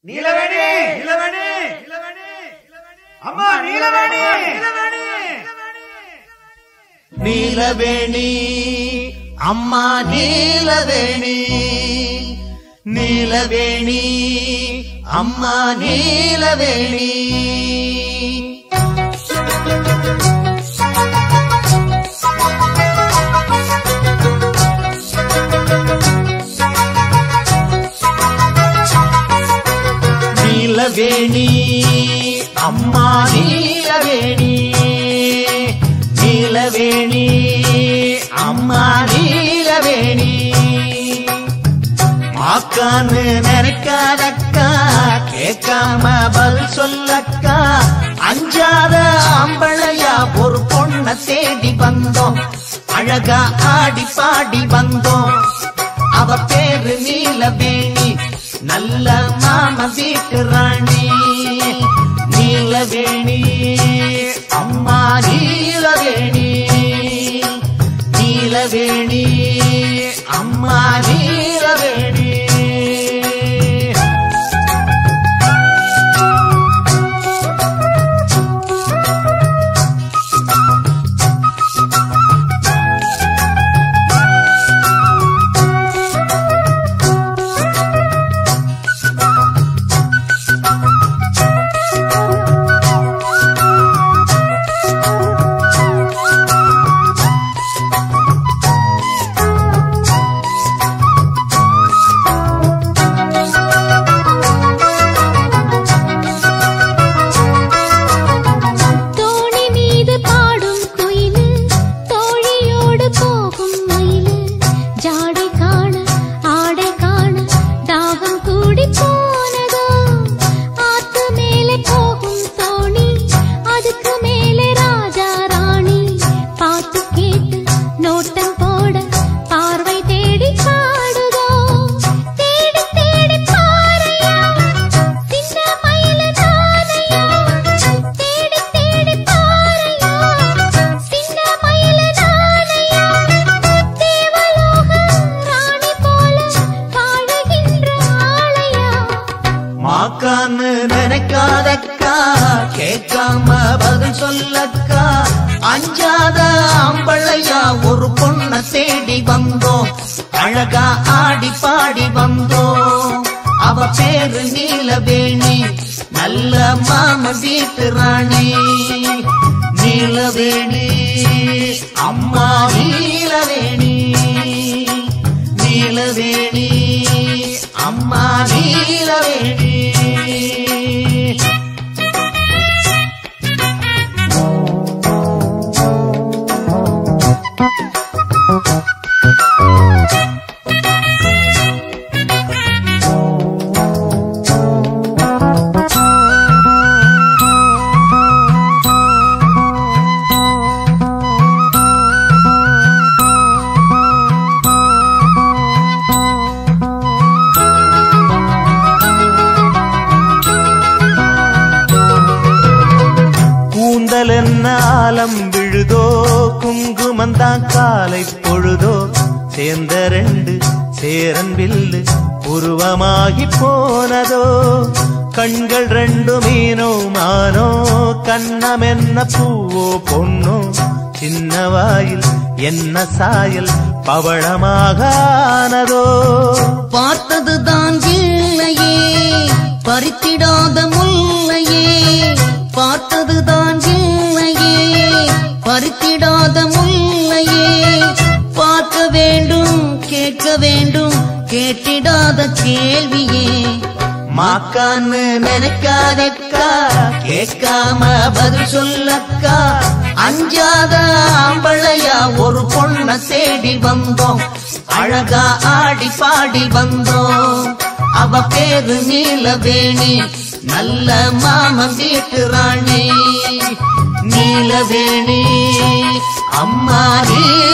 நீலவேணி நீலவேணி அம்மா நீலவேணி நீலவேணி அம்மா நீலவேணி நீலவேணி அம்மா நீலவேணி நீலவேணி அம்மா நீலவேணி நீலவேணி அம்மா நீலவேணி மாக்கான்னு நினைக்காதக்கா கேட்காம பதில் சொல்லக்கா அஞ்சாத ஆம்பளையா ஒரு பொண்ண தேடி வந்தோம் அழகா ஆடி பாடி வந்தோம் அவ பேரு நீலவேணி நல்ல மாம வீட்டு ராணி நீலவேணி அம்மா நீலவேணி நீலவேணி அம்மா நீலவேணி தோணி மீது பாடும் குயிலு தோழியோடு போகும் மயிலு ஜாடை காண ஆடை காண தாகம் கூடி போனதோ ஆத்து மேலே போகும் தோணி அதுக்கு மேலே ராஜா ராணி பாட்டு கேட்டு நோட்டம் போட பார்வை தேடி பாடுதோ தேடி தேடி பாறையா சின்ன மயிலு தானையா தேடி தேடி பாறையா சின்ன மயிலு தானையா தேவலோக ராணி போல வாழுகின்ற ஆளையா மாக்கான்னு நினைக்காதக்கா கேட்காம பதில் சொல்லக்கா அஞ்சாத ஆம்பளையா ஒரு பொண்ண தேடி வந்தோம் அழகா ஆடி பாடி வந்தோம் அவ பேரு நீலவேணி நல்ல மாம வீட்டு ராணி நீலவேணி அம்மா நீலவேணி நீலவேணி அம்மா நீலவேணி கூந்தல் என்ன ஆலம் விழுதோ குங்குமந்தான் காலை பொழுதோ சேர்ந்த ரெண்டு சேரன் வில்லு உருவமாகி போனதோ கண்கள் ரெண்டு மீனோ மானோ கண்ணம் என்ன பூவோ பொன்னோ சின்ன வாயில் என்ன சாயல் பவளமாக ஆனதோ பார்த்ததுதான் இல்லையே பறித்திடாத முல்லையே பார்த்ததுதான் இல்லையே பறித்திடாத முல்லையே பார்க்க வேண்டும் கேட்க வேண்டும் கேட்டிடாத கேள்வியே மாக்கான்னு நினைக்காதக்கா கேட்காம பதில் சொல்லக்கா அஞ்சாத ஆம்பளையா ஒரு பொண்ண தேடி வந்தோம் அழகா ஆடி பாடி வந்தோம் அவ பேரு நீலவேணி நல்ல மாம வீட்டு ராணி நீலவேணி அம்மா நீ